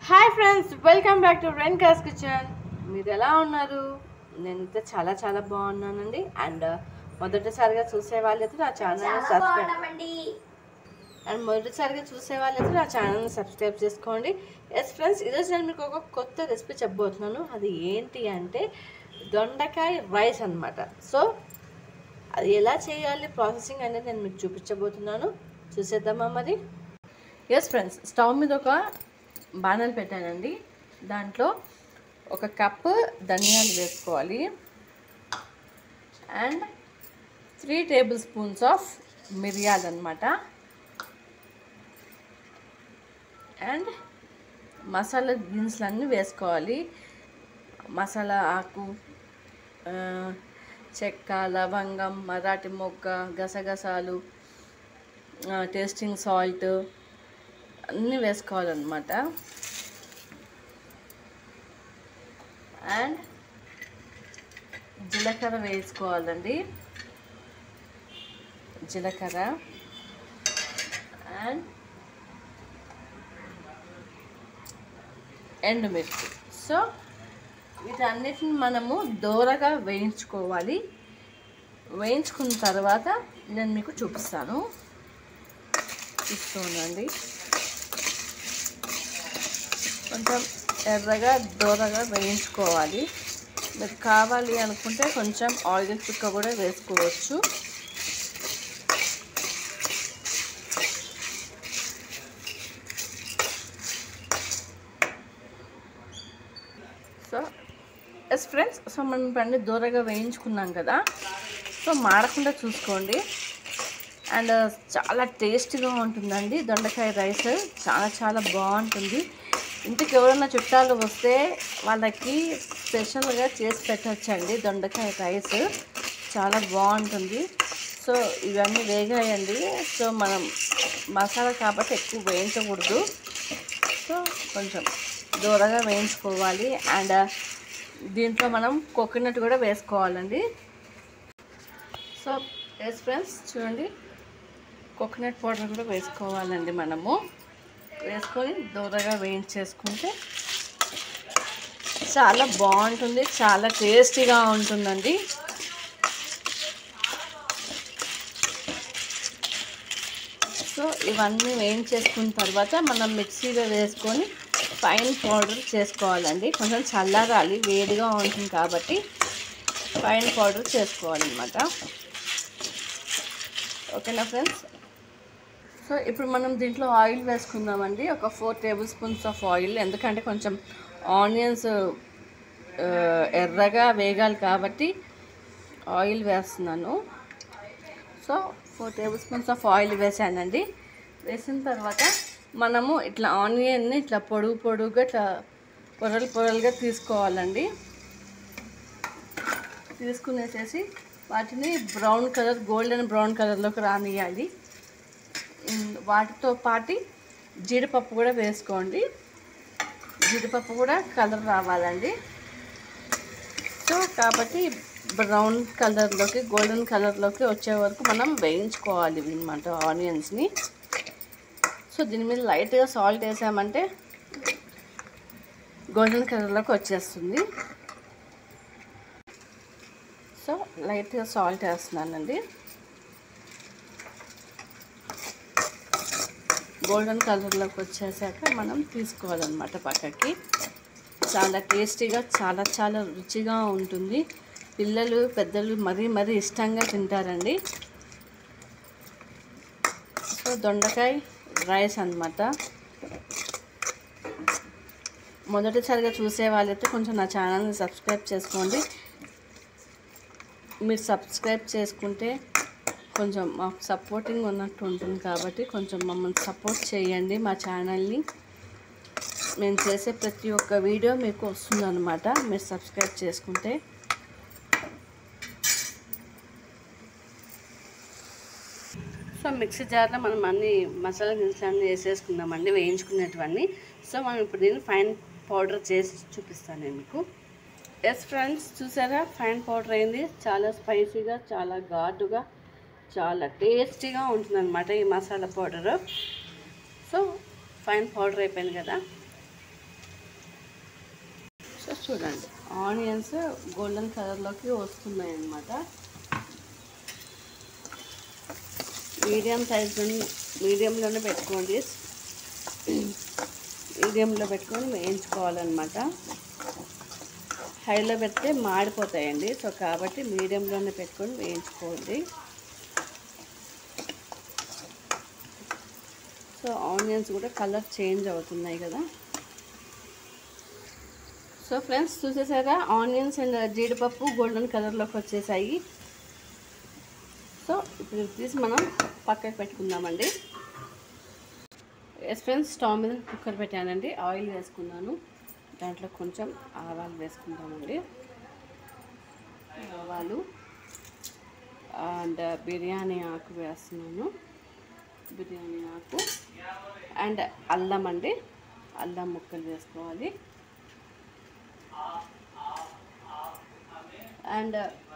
Hi friends welcome back to రెన్కాస్ kitchen మీరు ఎలా ఉన్నారు నేనైతే చాలా చాలా బాగున్నానండి అండ్ మొదటిసారిగా చూసే వాళ్ళైతే నా ఛానల్ని సబ్స్క్రైబ్ అండ్ మొదటిసారిగా చూసే వాళ్ళైతే నా ఛానల్ని సబ్స్క్రైబ్ చేసుకోండి ఎస్ ఫ్రెండ్స్ ఈరోజు నేను మీకు ఒక కొత్త రెసిపీ చెప్పబోతున్నాను అది ఏంటి అంటే దొండకాయ రైస్ అన్నమాట సో అది ఎలా చేయాలి ప్రాసెసింగ్ అనేది నేను మీకు చూపించబోతున్నాను చూసేద్దామా మరి ఎస్ ఫ్రెండ్స్ స్టవ్ మీద ఒక బాణలు పెట్టానండి దాంట్లో ఒక కప్పు ధనియాలు వేసుకోవాలి and three tablespoons of మిరియాలు అనమాట అండ్ మసాలా దినుసులు అన్నీ వేసుకోవాలి మసాలా ఆకు ఆ, చెక్క లవంగం మరాఠీ మొగ్గ గసగసాలు ఆ, టేస్టింగ్ సాల్ట్ అన్నీ వేసుకోవాలన్నమాట అండ్ జీలకర్ర వేసుకోవాలండి జీలకర్ర అండ్ ఎండుమిర్చి సో వీటన్నిటిని మనము దోరగా వేయించుకోవాలి వేయించుకున్న తర్వాత నేను మీకు చూపిస్తాను చూస్తున్నాండి కొంచెం ఎర్రగా దోరగా వేయించుకోవాలి మీరు కావాలి అనుకుంటే కొంచెం ఆయిల్ చుక్క కూడా వేసుకోవచ్చు సో ఎస్ ఫ్రెండ్స్ సో మనం పండి దూరగా వేయించుకున్నాం కదా సో మాడకుండా చూసుకోండి అండ్ చాలా టేస్టీగా ఉంటుందండి దొండకాయ రైస్ చాలా చాలా బాగుంటుంది ఇంటికి ఎవరైనా చుట్టాలు వస్తే వాళ్ళకి స్పెషల్గా చేసి పెట్టచ్చండి దొండకాయ రైస్ చాలా బాగుంటుంది సో ఇవన్నీ వేగాయండి సో మనం మసాలా కాబట్టి ఎక్కువ వేయించకూడదు సో కొంచెం దూరగా వేయించుకోవాలి అండ్ దీంట్లో మనం కోకోనట్ కూడా వేసుకోవాలండి సో ఎస్ ఫ్రెండ్స్ చూడండి కోకోనట్ పౌడర్ కూడా వేసుకోవాలండి మనము వేసుకొని దూరగా వేయించేసుకుంటే చాలా బాగుంటుంది చాలా టేస్టీగా ఉంటుందండి సో ఇవన్నీ వేయించేసుకున్న తర్వాత మనం మిక్సీలో వేసుకొని ఫైన్ పౌడర్ చేసుకోవాలండి కొంచెం చల్లారాలి వేడిగా ఉంటుంది కాబట్టి ఫైన్ పౌడర్ చేసుకోవాలన్నమాట ఓకేనా ఫ్రెండ్స్ సో ఇప్పుడు మనం దీంట్లో ఆయిల్ వేసుకుందామండి ఒక four tablespoons of oil ఎందుకంటే కొంచెం ఆనియన్స్ ఎర్రగా వేగాలి కాబట్టి ఆయిల్ వేస్తున్నాను so four tablespoons of oil వేసానండి వేసిన తర్వాత మనము ఇట్లా ఆనియన్ని ఇట్లా పొడుగు పొడుగుగా ఇట్లా పొరలు పొరలుగా తీసుకోవాలండి తీసుకునేసేసి వాటిని బ్రౌన్ కలర్ గోల్డెన్ బ్రౌన్ కలర్లోకి రానియాలి ఉమ్, వాటితో పాటు జీడిపప్పు కూడా వేసుకోండి జీడిపప్పు కూడా కలర్ రావాలండి సో కాబట్టి బ్రౌన్ కలర్లోకి గోల్డెన్ కలర్లోకి వచ్చే వరకు మనం వేయించుకోవాలి అనమాట ఆనియన్స్ని సో దీని మీద లైట్గా సాల్ట్ వేసామంటే గోల్డెన్ కలర్లోకి వచ్చేస్తుంది సో లైట్గా సాల్ట్ వేస్తున్నానండి గోల్డెన్ కలర్లోకి వచ్చేసాక మనం తీసుకోవాలన్నమాట పక్కకి చాలా టేస్టీగా చాలా చాలా రుచిగా ఉంటుంది పిల్లలు పెద్దలు మరీ మరీ ఇష్టంగా తింటారండి సో దొండకాయ రైస్ అన్నమాట మొదటిసారిగా చూసే వాళ్ళైతే కొంచెం నా ఛానల్ని సబ్స్క్రైబ్ చేసుకోండి మీరు సబ్స్క్రైబ్ చేసుకుంటే కొంచెం మాకు సపోర్టింగ్ ఉన్నట్టు ఉంటుంది కాబట్టి కొంచెం మమ్మల్ని సపోర్ట్ చేయండి మా ఛానల్ని మేము చేసే ప్రతి ఒక్క వీడియో మీకు వస్తుందన్నమాట మీరు సబ్స్క్రైబ్ చేసుకుంటే సో మిక్సీ జార్లో మనం అన్ని మసాలా దినుసులు అన్నీ వేసేసుకుందామండి వేయించుకునేటివన్నీ సో మనం ఇప్పుడు దీన్ని ఫైన్ పౌడర్ చేసి చూపిస్తాను నేను మీకు ఎస్ ఫ్రెండ్స్ చూసారా ఫైన్ పౌడర్ అయింది చాలా స్పైసీగా చాలా ఘాటుగా చాలా టేస్టీగా ఉంటుందన్నమాట ఈ మసాలా పౌడరు సో ఫైన్ పౌడర్ అయిపోయింది కదా చూడండి ఆనియన్స్ గోల్డెన్ కలర్లోకి వస్తున్నాయి అన్నమాట మీడియం సైజ్ మీడియంలోనే పెట్టుకోండి మీడియంలో పెట్టుకొని వేయించుకోవాలన్నమాట హైలో పెడితే మాడిపోతాయండి సో కాబట్టి మీడియంలోనే పెట్టుకొని వేయించుకోండి సో ఆనియన్స్ కూడా కలర్ చేంజ్ అవుతున్నాయి కదా సో ఫ్రెండ్స్ చూసేసారా ఆనియన్స్ అండ్ జీడిపప్పు గోల్డెన్ కలర్లోకి వచ్చేసాయి సో ఇప్పుడు ఇది తీసి మనం పక్కకు పెట్టుకుందామండి ఎస్ ఫ్రెండ్స్ స్టవ్ మీద కుక్కర్ పెట్టానండి ఆయిల్ వేసుకున్నాను దాంట్లో కొంచెం ఆవాలు వేసుకుందామండి ఆవాలు అండ్ బిర్యానీ ఆకు వేస్తున్నాను బిర్యానీ ఆకు అండ్ అల్లం అండి అల్లం ముక్కలు వేసుకోవాలి అండ్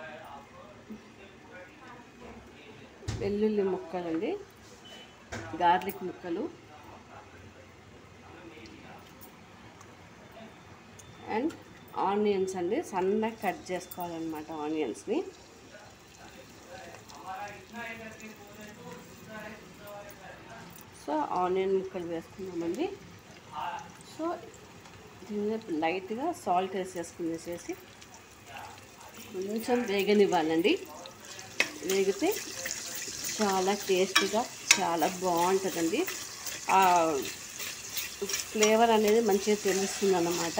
వెల్లుల్లి ముక్కలండి గార్లిక్ ముక్కలు అండ్ ఆనియన్స్ అండి సన్నగా కట్ చేసుకోవాలన్నమాట ఆనియన్స్ని సో ఆనియన్ ముక్కలు వేసుకున్నామండి సో దీని మీద లైట్గా సాల్ట్ వేసేసుకునేసేసి కొంచెం వేగనివ్వాలండి వేగితే చాలా టేస్టీగా చాలా బాగుంటుందండి ఆ ఫ్లేవర్ అనేది మంచిగా తెలుస్తుంది అన్నమాట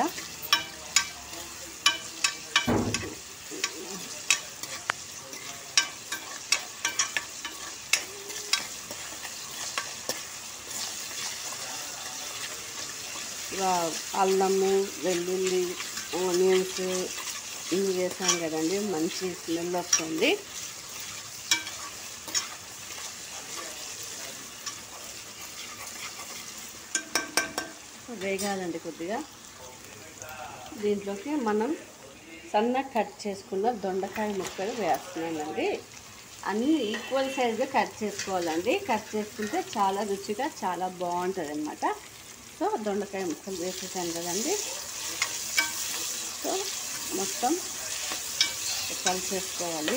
అల్లము వెల్లుల్లి ఆనియన్స్ ఇవి వేసాం కదండి మంచి స్మెల్ వస్తుంది వేగాలండి కొద్దిగా దీంట్లోకి మనం సన్న కట్ చేసుకున్న దొండకాయ ముక్కలు వేస్తున్నానండి అన్నీ ఈక్వల్ సైజ్గా కట్ చేసుకోవాలండి కట్ చేసుకుంటే చాలా రుచిగా చాలా బాగుంటుంది అనమాట సో దొండకాయ ముక్కలు వేసేసాను కదండి సో మొత్తం కలిసేసుకోవాలి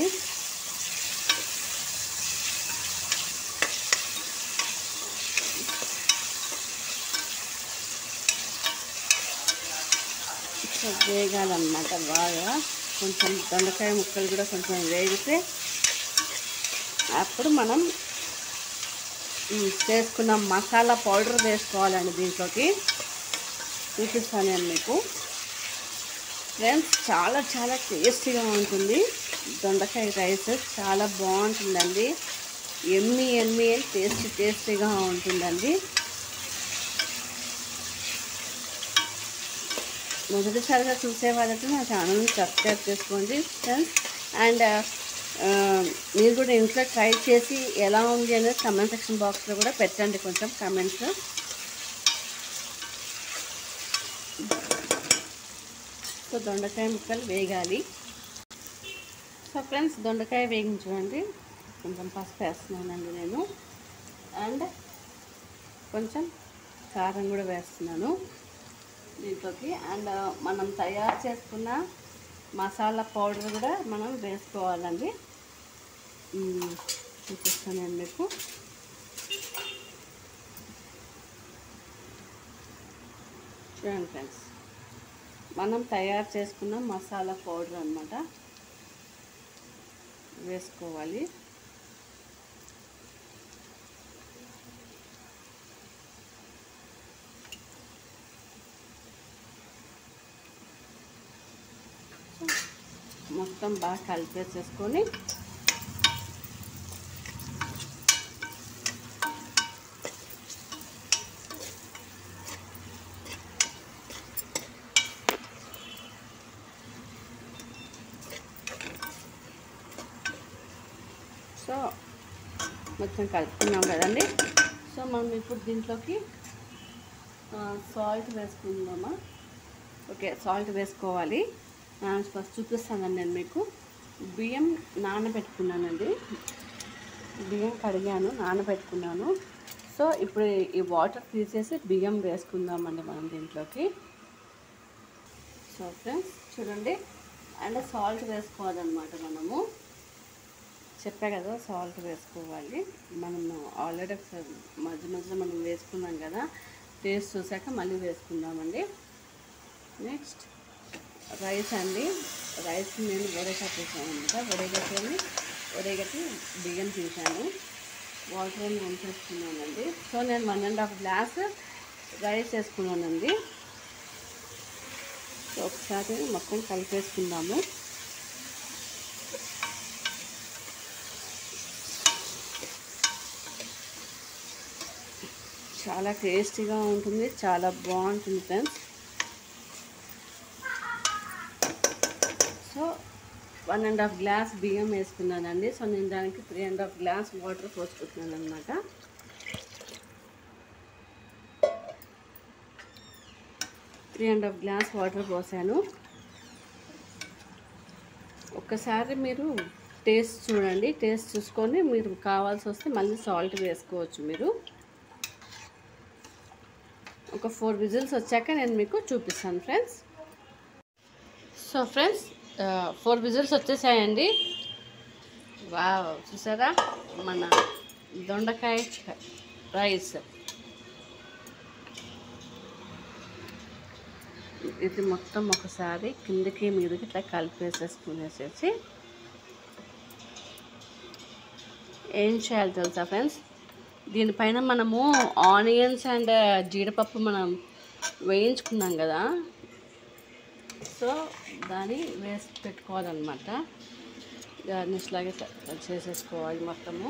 సో వేగాలన్నమాట బాగా కొంచెం దొండకాయ ముక్కలు కూడా కొంచెం వేగితే అప్పుడు మనం ఉమ్, చేసుకున్న మసాలా పౌడర్ వేసుకోవాలండి దీంట్లోకి చూపిస్తాను నేను మీకు ఫ్రెండ్స్ చాలా చాలా టేస్టీగా ఉంటుంది దొండకాయ రైస్ చాలా బాగుంటుందండి ఎమ్మి ఎమ్మి టేస్టీ టేస్టీగా ఉంటుందండి మొదటిసారిగా చూసే వాళ్ళకి నా ఛానల్ని సబ్స్క్రైబ్ చేసుకోండి ఫ్రెండ్స్ అండ్ మీరు కూడా ఇంట్లో ట్రై చేసి ఎలా ఉంది అనేది కమెంట్ సెక్షన్ బాక్స్లో కూడా పెట్టండి కొంచెం కమెంట్స్ సో దొండకాయ ముక్కలు వేగాలి సో ఫ్రెండ్స్ దొండకాయ వేగించండి కొంచెం పసుపు వేస్తున్నానండి నేను అండ్ కొంచెం కారం కూడా వేస్తున్నాను దీంట్లోకి అండ్ మనం తయారు చేసుకున్న మసాలా పౌడర్ కూడా మనం వేసుకోవాలండి మ్మ్. చూపిస్తాను నేను మీకు చూడండి ఫ్రెండ్స్ మనం తయారు చేసుకున్న మసాలా పౌడర్ అన్నమాట వేసుకోవాలి మొత్తం బాగా కలిపేసేసుకొని సో మొత్తం కలుపుకున్నాం కదండి సో మనం ఇప్పుడు దీంట్లోకి సాల్ట్ వేసుకుందామా ఓకే సాల్ట్ వేసుకోవాలి ఆ, ఫస్ట్ చూపిస్తానండి నేను మీకు బియ్యం నానబెట్టుకున్నానండి బియ్యం కడిగాను నానబెట్టుకున్నాను సో ఇప్పుడు ఈ వాటర్ తీసేసి బియ్యం వేసుకుందామండి మనం దీంట్లోకి సో ఫ్రెండ్స్ చూడండి అండ్ సాల్ట్ వేసుకోవాలన్నమాట మనము చెప్పా కదా సాల్ట్ వేసుకోవాలి మనము ఆల్రెడీ ఒకసారి మధ్య మధ్యలో మనం వేసుకున్నాం కదా టేస్ట్ చూసాక మళ్ళీ వేసుకుందామండి నెక్స్ట్ రైస్ అండి రైస్ నేను వడగట్టేసాను అనమాట వడగట్టుకొని వడగట్టి బియ్యం తీసాను వాటర్ వంచేసుకున్నానండి సో నేను one and half glass rice వేసుకున్నానండి సో ఒకసారి మొత్తం కలిపేసుకుందాము చాలా టేస్టీగా ఉంటుంది చాలా బాగుంటుంది friends so one and half glass బియ్యం వేసుకున్నానండి సో నేను దానికి three and half glass water పోసుకుంటున్నాను అనమాట three and half glass water పోసాను ఒక్కసారి మీరు టేస్ట్ చూడండి టేస్ట్ చూసుకొని మీరు కావాల్సి వస్తే మళ్ళీ సాల్ట్ వేసుకోవచ్చు మీరు ఒక ఫోర్ విజిల్స్ వచ్చాక నేను మీకు చూపిస్తాను friends so friends four whistles వచ్చేసాయండి వా చూసారా మన దొండకాయ చ- రైస్ ఇది మొత్తం ఒకసారి కిందకి మీదకి ఇట్లా కలిపేసేసుకునేసేసి ఏం చేయాలి తెలుసా ఫ్రెండ్స్ దీనిపైన మనము ఆనియన్స్ అండ్ జీడిపప్పు మనం వేయించుకున్నాం కదా సో దాన్ని వేసి పెట్టుకోవాలన్నమాట గార్నిష్ లాగే స- చేసేసుకోవాలి మొత్తము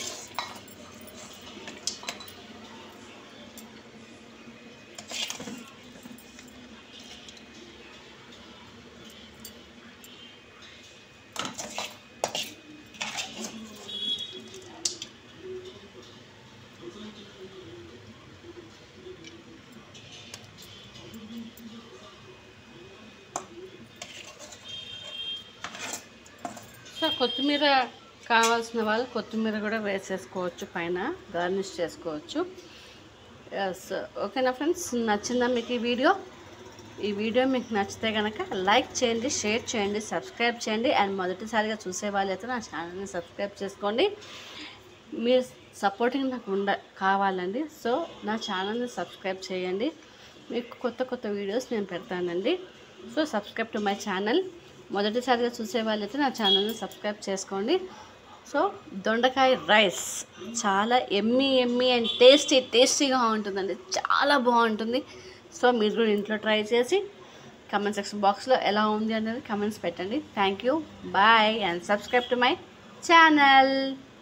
సో కొత్తిమీర కావాల్సిన వాళ్ళు కొత్తిమీర కూడా వేసేసుకోవచ్చు పైన గార్నిష్ చేసుకోవచ్చు ఎస్ ఓకేనా ఫ్రెండ్స్ నచ్చిందా మీకు ఈ వీడియో ఈ వీడియో మీకు నచ్చితే కనుక లైక్ చేయండి షేర్ చేయండి సబ్స్క్రైబ్ చేయండి అండ్ మొదటిసారిగా చూసే వాళ్ళైతే నా ఛానల్ని సబ్స్క్రైబ్ చేసుకోండి మీ సపోర్టింగ్ నాకు ఉండ కావాలండి సో నా ఛానల్ని సబ్స్క్రైబ్ చేయండి మీకు కొత్త కొత్త వీడియోస్ నేను పెడతానండి so subscribe to my channel మొదటిసారిగా చూసే వాళ్ళైతే నా ఛానల్ని సబ్స్క్రైబ్ చేసుకోండి సో దొండకాయ రైస్ చాలా ఎమ్మి ఎమ్మి అండ్ టేస్టీ టేస్టీగా ఉంటుందండి చాలా బాగుంటుంది సో మీరు కూడా ఇంట్లో ట్రై చేసి కమెంట్ సెక్షన్ బాక్స్లో ఎలా ఉంది అనేది కమెంట్స్ పెట్టండి thank you bye and subscribe to my channel